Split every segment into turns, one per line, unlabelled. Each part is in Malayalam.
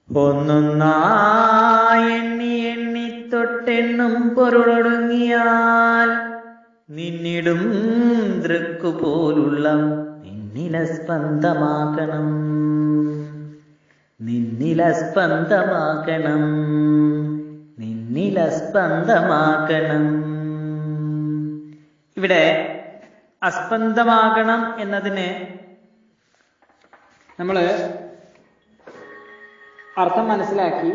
ഒന്നൊന്നായി എണ്ണി എണ്ണി തൊട്ടെണ്ണും പൊരുളൊടുങ്ങിയാൽ നിന്നിടും ദൃക്കു പോലുള്ള നിന്നില സ്പന്ദമാക്കണം നിന്നില സ്പന്ദമാക്കണം നിന്നില സ്പന്ദമാക്കണം ഇവിടെ അസ്പന്ദമാകണം എന്നതിന് നമ്മള് അർത്ഥം മനസ്സിലാക്കി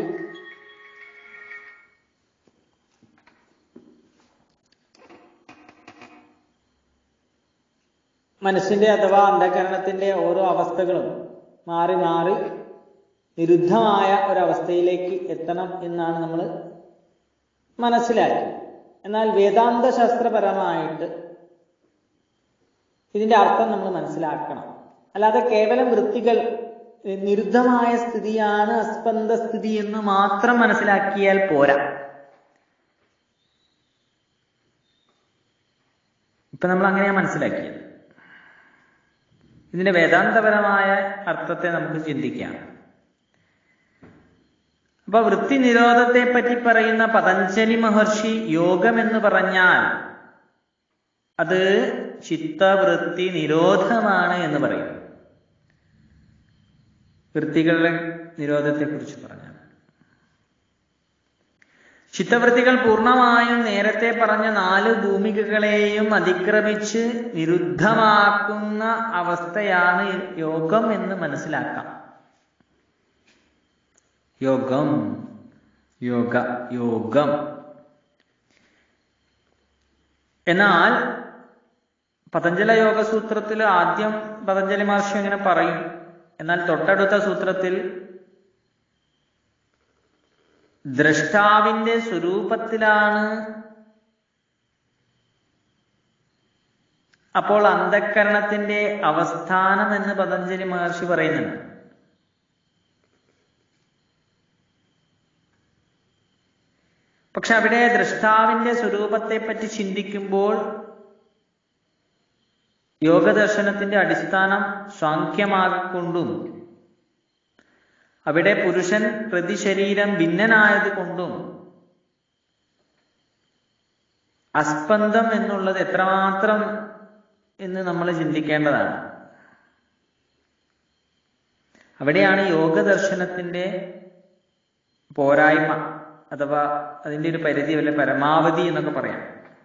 മനസ്സിന്റെ അഥവാ അന്ധകരണത്തിന്റെ ഓരോ അവസ്ഥകളും മാറി മാറി വിരുദ്ധമായ ഒരവസ്ഥയിലേക്ക് എത്തണം എന്നാണ് നമ്മൾ മനസ്സിലാക്കി എന്നാൽ വേദാന്ത ശാസ്ത്രപരമായിട്ട് ഇതിന്റെ അർത്ഥം നമ്മൾ മനസ്സിലാക്കണം അല്ലാതെ കേവലം വൃത്തികൾ നിരുദ്ധമായ സ്ഥിതിയാണ് അസ്പന്ദ സ്ഥിതി എന്ന് മാത്രം മനസ്സിലാക്കിയാൽ പോരാ ഇപ്പൊ നമ്മൾ അങ്ങനെയാ മനസ്സിലാക്കിയത് ഇതിന്റെ വേദാന്തപരമായ അർത്ഥത്തെ നമുക്ക് ചിന്തിക്കാം അപ്പൊ വൃത്തി നിരോധത്തെ പറ്റി പറയുന്ന പതഞ്ജലി മഹർഷി യോഗം എന്ന് പറഞ്ഞാൽ അത് ചിത്തവൃത്തി നിരോധമാണ് എന്ന് പറയും വൃത്തികളുടെ നിരോധത്തെ കുറിച്ച് പറഞ്ഞു ചിത്തവൃത്തികൾ പൂർണ്ണമായും നേരത്തെ പറഞ്ഞ നാല് ഭൂമികകളെയും അതിക്രമിച്ച് നിരുദ്ധമാക്കുന്ന അവസ്ഥയാണ് യോഗം എന്ന് മനസ്സിലാക്കാം യോഗം യോഗ യോഗം എന്നാൽ പതഞ്ജല യോഗ സൂത്രത്തിൽ ആദ്യം പതഞ്ജലി മഹർഷി അങ്ങനെ പറയും എന്നാൽ തൊട്ടടുത്ത സൂത്രത്തിൽ ദ്രഷ്ടാവിന്റെ സ്വരൂപത്തിലാണ് അപ്പോൾ അന്ധക്കരണത്തിന്റെ അവസ്ഥാനം എന്ന് പതഞ്ജലി മഹർഷി പറയുന്നുണ്ട് പക്ഷെ അവിടെ ദ്രഷ്ടാവിന്റെ സ്വരൂപത്തെ പറ്റി ചിന്തിക്കുമ്പോൾ യോഗദർശനത്തിന്റെ അടിസ്ഥാനം സാഖ്യമാകൊണ്ടും അവിടെ പുരുഷൻ പ്രതിശരീരം ഭിന്നനായതുകൊണ്ടും അസ്പന്ദം എന്നുള്ളത് എത്രമാത്രം എന്ന് നമ്മൾ ചിന്തിക്കേണ്ടതാണ് അവിടെയാണ് യോഗദർശനത്തിന്റെ പോരായ്മ അഥവാ അതിന്റെ ഒരു പരിധി അല്ലെ പരമാവധി എന്നൊക്കെ പറയാം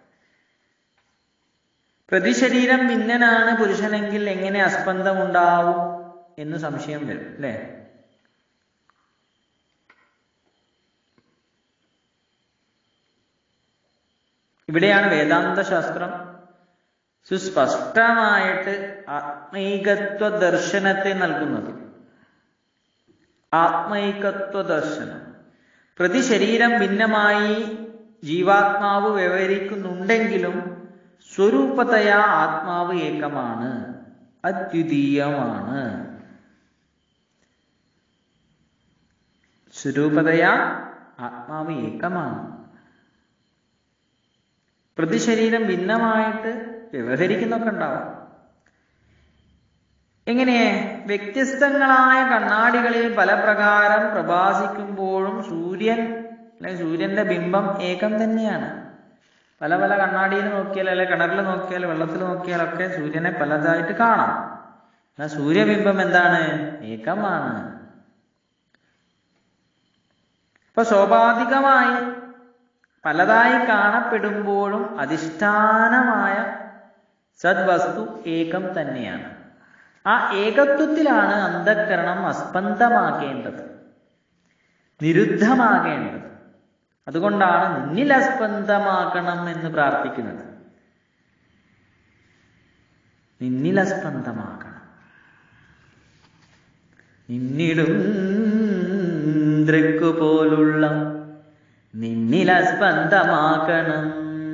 പ്രതിശരീരം ഭിന്നനാണ് പുരുഷനെങ്കിൽ എങ്ങനെ അസ്പന്ദം ഉണ്ടാവും എന്ന് സംശയം വരും അല്ലേ ഇവിടെയാണ് വേദാന്ത ശാസ്ത്രം സുസ്പഷ്ടമായിട്ട് ആത്മൈകത്വ ദർശനത്തെ നൽകുന്നത് ആത്മൈകത്വ ദർശനം പ്രതിശരീരം ഭിന്നമായി ജീവാത്മാവ് വ്യവഹരിക്കുന്നുണ്ടെങ്കിലും സ്വരൂപതയാ ആത്മാവ് ഏകമാണ് അദ്വിതീയമാണ് സ്വരൂപതയാ ആത്മാവ് ഏകമാണ് പ്രതിശരീരം ഭിന്നമായിട്ട് വ്യവഹരിക്കുന്നൊക്കെ ഉണ്ടാവും എങ്ങനെ വ്യത്യസ്തങ്ങളായ കണ്ണാടികളിൽ പല പ്രകാരം പ്രഭാസിക്കുമ്പോഴും സൂര്യൻ അല്ലെങ്കിൽ സൂര്യന്റെ ബിംബം ഏകം തന്നെയാണ് പല പല കണ്ണാടിയിൽ നോക്കിയാൽ അല്ലെ കിണറിൽ നോക്കിയാൽ വെള്ളത്തിൽ നോക്കിയാലൊക്കെ സൂര്യനെ പലതായിട്ട് കാണാം എന്നാൽ സൂര്യബിംബം എന്താണ് ഏകമാണ് ഇപ്പൊ സ്വാഭാവികമായി പലതായി കാണപ്പെടുമ്പോഴും അധിഷ്ഠാനമായ സദ്വസ്തു ഏകം തന്നെയാണ് ആ ഏകത്വത്തിലാണ് അന്ധകരണം അസ്പന്ദമാകേണ്ടത് നിരുദ്ധമാകേണ്ടത് അതുകൊണ്ടാണ് നിന്നിൽ അസ്പന്ദമാക്കണം എന്ന് പ്രാർത്ഥിക്കുന്നത് നിന്നിൽ അസ്പന്ദമാക്കണം നിന്നിടും ദൃക്കു പോലുള്ള നിന്നിൽ അസ്പന്ദമാക്കണം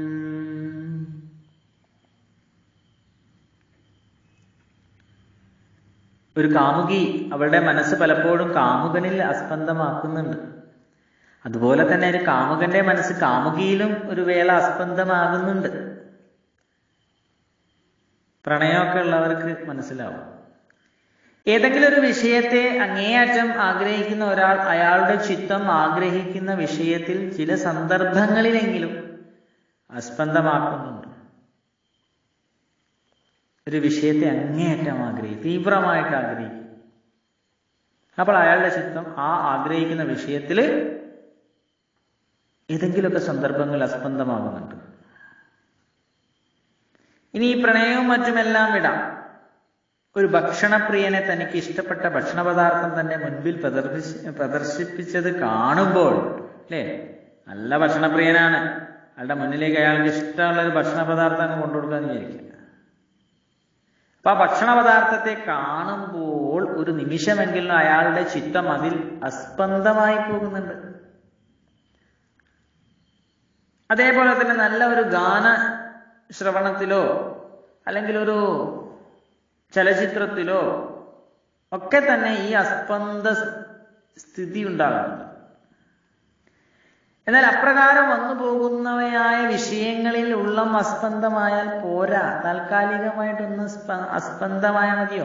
ഒരു കാമുകി അവളുടെ മനസ്സ് പലപ്പോഴും കാമുകനിൽ അസ്പന്ദമാക്കുന്നുണ്ട് അതുപോലെ തന്നെ ഒരു കാമുകന്റെ മനസ്സ് കാമുകിയിലും ഒരു വേള അസ്പന്ദമാകുന്നുണ്ട് പ്രണയമൊക്കെ ഉള്ളവർക്ക് മനസ്സിലാവും ഏതെങ്കിലും ഒരു വിഷയത്തെ അങ്ങേയറ്റം ആഗ്രഹിക്കുന്ന ഒരാൾ അയാളുടെ ചിത്തം ആഗ്രഹിക്കുന്ന വിഷയത്തിൽ ചില സന്ദർഭങ്ങളിലെങ്കിലും അസ്പന്ദമാക്കുന്നുണ്ട് ഒരു വിഷയത്തെ അങ്ങേയറ്റം ആഗ്രഹിക്കും തീവ്രമായിട്ട് ആഗ്രഹിക്കും അപ്പോൾ അയാളുടെ ചിത്തം ആ ആഗ്രഹിക്കുന്ന വിഷയത്തിൽ ഏതെങ്കിലുമൊക്കെ സന്ദർഭങ്ങൾ അസ്പന്ദമാകുന്നുണ്ട് ഇനി ഈ പ്രണയവും മറ്റുമെല്ലാം വിടാം ഒരു ഭക്ഷണപ്രിയനെ തനിക്ക് ഇഷ്ടപ്പെട്ട ഭക്ഷണ പദാർത്ഥം തന്നെ മുൻപിൽ പ്രദർശി പ്രദർശിപ്പിച്ചത് കാണുമ്പോൾ അല്ലേ നല്ല ഭക്ഷണപ്രിയനാണ് അയാളുടെ മുന്നിലേക്ക് അയാൾക്ക് ഇഷ്ടമുള്ള ഒരു ഭക്ഷണ പദാർത്ഥം അങ്ങ് കൊണ്ടുകൊടുക്കാന്ന് വിചാരിക്കുക അപ്പൊ ആ ഭക്ഷണ പദാർത്ഥത്തെ കാണുമ്പോൾ ഒരു നിമിഷമെങ്കിലും അയാളുടെ ചിത്തം അതിൽ അസ്പന്ദമായി പോകുന്നുണ്ട് അതേപോലെ തന്നെ നല്ല ഒരു ഗാന ശ്രവണത്തിലോ അല്ലെങ്കിൽ ഒരു ചലച്ചിത്രത്തിലോ ഒക്കെ തന്നെ ഈ അസ്പന്ദ സ്ഥിതി ഉണ്ടാകുന്നുണ്ട് എന്നാൽ അപ്രകാരം വന്നു പോകുന്നവയായ വിഷയങ്ങളിൽ ഉള്ളം അസ്പന്ദമായാൽ പോരാ താൽക്കാലികമായിട്ടൊന്ന് സ്പ- അസ്പന്ദമായ മതിയോ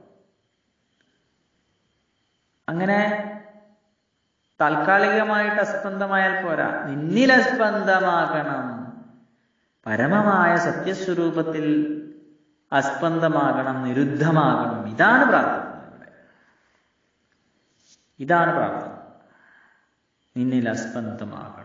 അങ്ങനെ താൽക്കാലികമായിട്ട് അസ്പന്ദമായാൽ പോരാ നിന്നിൽ അസ്പന്ദമാകണം പരമമായ സത്യസ്വരൂപത്തിൽ അസ്പന്ദമാകണം നിരുദ്ധമാകണം ഇതാണ് പ്രാർത്ഥന ഇവിടെ. ഇതാണ് പ്രാർത്ഥന നിന്നിൽ അസ്പന്ദമാകണം